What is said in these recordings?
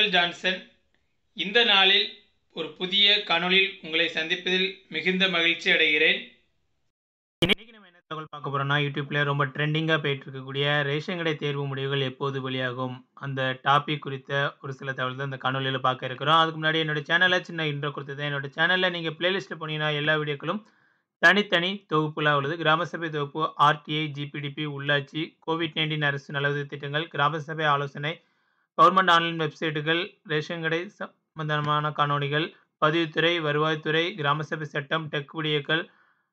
Michael Johnson இந்த நாளில் ஒரு புதிய காணொளியில் உங்களை சந்திப்பதில் மிகுந்த மகிழ்ச்சி அடைகிறேன் இன்னைக்கு நம்ம என்ன தகவல் பார்க்க போறோம்னா யூடியூப்ல ரொம்ப ட்ரெண்டிங்காக போயிட்டு இருக்கக்கூடிய ரேஷன் கடை தேர்வு முடிவுகள் எப்போது வெளியாகும் அந்த டாபிக் குறித்த ஒரு சில தகவல் தான் இந்த காணொலியில் பார்க்க இருக்கிறோம் அதுக்கு முன்னாடி என்னோட சேனலில் சின்ன இன்ட்ரோ கொடுத்தது என்னோட சேனலில் நீங்கள் பிளேலிஸ்ட்டில் போனீங்கன்னா எல்லா வீடியோக்களும் தனித்தனி தொகுப்புலாம் உள்ளது கிராம சபை தொகுப்பு ஆர்டிஐ ஜிபிடிபி உள்ளாட்சி கோவிட் நைன்டீன் அரசு நலவுதவி திட்டங்கள் கிராம சபை ஆலோசனை கவர்மெண்ட் ஆன்லைன் வெப்சைட்டுகள் ரேஷன் கடை சம்பந்தமான காணொலிகள் பதிவுத்துறை வருவாய்த்துறை கிராம சபை சட்டம் டெக் வீடியோக்கள்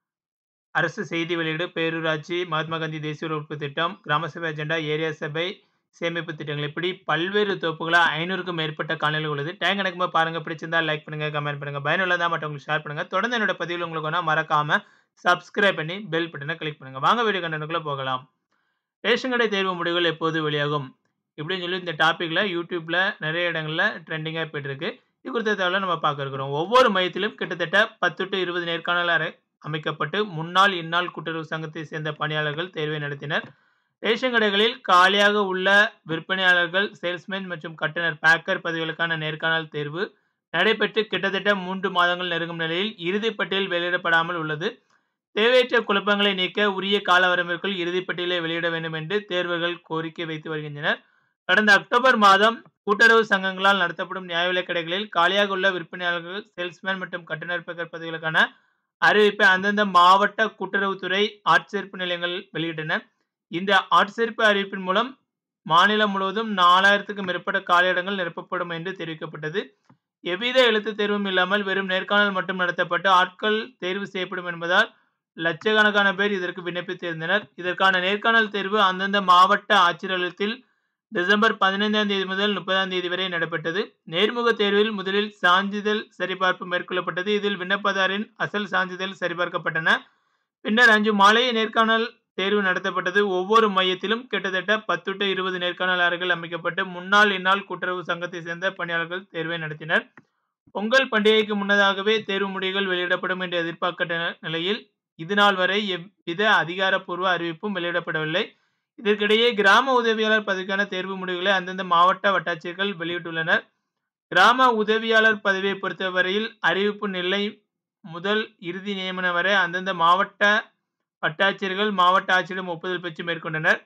அரசு செய்தி வெளியீடு பேரூராட்சி மகாத்மா காந்தி தேசிய உறுப்பு திட்டம் கிராம சபை அஜெண்டா ஏரியா சபை சேமிப்பு திட்டங்கள் இப்படி பல்வேறு தொகுப்புகளாக ஐநூறுக்கும் மேற்பட்ட காணொலிகள் உள்ளது டைம் கணக்குமா பாருங்க பிடிச்சிருந்தா லைக் பண்ணுங்க கமெண்ட் பண்ணுங்க பயனுள்ளதா மற்றவங்களுக்கு ஷேர் பண்ணுங்க தொடர்ந்து என்னோட பதிவில் உங்களுக்கு வேணா மறக்காம சப்ஸ்கிரைப் பண்ணி பெல் பட்டனை கிளிக் பண்ணுங்க வாங்க வீடியோ கண்டனுக்குள்ள போகலாம் ரேஷன் கடை தேர்வு முடிவுகள் எப்போது வெளியாகும் இப்படின்னு சொல்லி இந்த டாப்பிக்கில் யூடியூப்பில் நிறைய இடங்களில் ட்ரெண்டிங்காக போயிட்டு இருக்கு இது குறித்த தகவலை நம்ம பார்க்க இருக்கிறோம் ஒவ்வொரு மையத்திலும் கிட்டத்தட்ட பத்து டு இருபது நேர்காணல் அறை அமைக்கப்பட்டு முன்னாள் இந்நாள் கூட்டுறவு சங்கத்தை சேர்ந்த பணியாளர்கள் தேர்வை நடத்தினர் ரேஷன் கடைகளில் காலியாக உள்ள விற்பனையாளர்கள் சேல்ஸ்மேன் மற்றும் கட்டணர் பேக்கர் பதவிகளுக்கான நேர்காணல் தேர்வு நடைபெற்று கிட்டத்தட்ட மூன்று மாதங்கள் நெருங்கும் நிலையில் இறுதிப்பட்டியல் வெளியிடப்படாமல் உள்ளது தேவையற்ற குழப்பங்களை நீக்க உரிய கால வரம்பிற்குள் இறுதிப்பட்டியலை வெளியிட வேண்டும் என்று தேர்வுகள் கோரிக்கை வைத்து வருகின்றனர் கடந்த அக்டோபர் மாதம் கூட்டுறவு சங்கங்களால் நடத்தப்படும் நியாய விலைக் கடைகளில் காலியாக உள்ள விற்பனையாளர்கள் சேல்ஸ்மேன் மற்றும் கட்டணர் பேக்கர் பதவிகளுக்கான அறிவிப்பை அந்தந்த மாவட்ட கூட்டுறவுத்துறை ஆட்சேர்ப்பு நிலையங்கள் வெளியிட்டன இந்த ஆட்சேர்ப்பு அறிவிப்பின் மூலம் மாநிலம் முழுவதும் நாலாயிரத்துக்கும் மேற்பட்ட காலியிடங்கள் நிரப்பப்படும் என்று தெரிவிக்கப்பட்டது எவ்வித எழுத்து தேர்வும் இல்லாமல் வெறும் நேர்காணல் மட்டும் நடத்தப்பட்டு ஆட்கள் தேர்வு செய்யப்படும் என்பதால் லட்சக்கணக்கான பேர் இதற்கு விண்ணப்பித்திருந்தனர் இதற்கான நேர்காணல் தேர்வு அந்தந்த மாவட்ட ஆட்சியரகத்தில் டிசம்பர் பதினைந்தாம் தேதி முதல் முப்பதாம் தேதி வரை நடைபெற்றது நேர்முக தேர்வில் முதலில் சான்றிதழ் சரிபார்ப்பு மேற்கொள்ளப்பட்டது இதில் விண்ணப்பதாரின் அசல் சான்றிதழ் சரிபார்க்கப்பட்டன பின்னர் அஞ்சு மாலை நேர்காணல் தேர்வு நடத்தப்பட்டது ஒவ்வொரு மையத்திலும் கிட்டத்தட்ட பத்து டு இருபது நேர்காணல் அறைகள் அமைக்கப்பட்டு முன்னாள் இந்நாள் கூட்டுறவு சங்கத்தை சேர்ந்த பணியாளர்கள் தேர்வை நடத்தினர் பொங்கல் பண்டிகைக்கு முன்னதாகவே தேர்வு முடிவுகள் வெளியிடப்படும் என்று எதிர்பார்க்கப்பட்ட நிலையில் இதுநாள் வரை எவ்வித அதிகாரப்பூர்வ அறிவிப்பும் வெளியிடப்படவில்லை இதற்கிடையே கிராம உதவியாளர் பதவிக்கான தேர்வு முடிவுகளை அந்தந்த மாவட்ட வட்டாட்சியர்கள் வெளியிட்டுள்ளனர் கிராம உதவியாளர் பதவியை பொறுத்தவரையில் அறிவிப்பு நிலை முதல் இறுதி நியமனம் வரை அந்தந்த மாவட்ட வட்டாட்சியர்கள் மாவட்ட ஆட்சியிடம் ஒப்புதல் பெற்று மேற்கொண்டனர்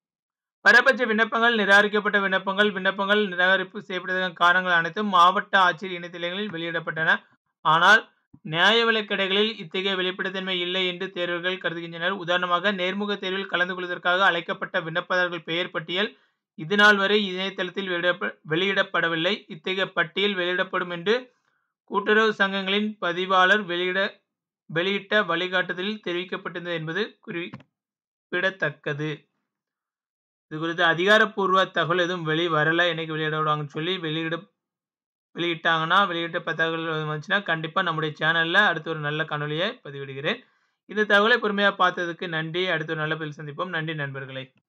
பரபட்ச விண்ணப்பங்கள் நிராகரிக்கப்பட்ட விண்ணப்பங்கள் விண்ணப்பங்கள் நிராகரிப்பு செய்யப்பட்டதற்கான காரணங்கள் அனைத்தும் மாவட்ட ஆட்சியர் இணையதளங்களில் வெளியிடப்பட்டன ஆனால் நியாய விலைக் கடைகளில் இத்தகைய வெளிப்படைத்தன்மை இல்லை என்று தேர்வுகள் கருதுகின்றனர் உதாரணமாக நேர்முக தேர்வில் கலந்து கொள்வதற்காக அழைக்கப்பட்ட விண்ணப்பதாரர்கள் பெயர் பட்டியல் இதுநாள் வரை இணையதளத்தில் வெளியிடப்படவில்லை இத்தகைய பட்டியல் வெளியிடப்படும் என்று கூட்டுறவு சங்கங்களின் பதிவாளர் வெளியிட வெளியிட்ட வழிகாட்டுதலில் தெரிவிக்கப்பட்டது என்பது குறிப்பிடத்தக்கது இது குறித்து அதிகாரப்பூர்வ தகவல் எதுவும் வெளி வரல என்னைக்கு வெளியிடுவாங்கன்னு சொல்லி வெளியிட வெளியிட்டாங்கன்னா வெளியிட்ட தகவல் வந்துச்சுன்னா கண்டிப்பாக நம்முடைய சேனலில் அடுத்து ஒரு நல்ல காணொலியை பதிவிடுகிறேன் இந்த தகவலை பொறுமையாக பார்த்ததுக்கு நன்றி அடுத்த ஒரு நல்ல பதில் சந்திப்போம் நன்றி நண்பர்களே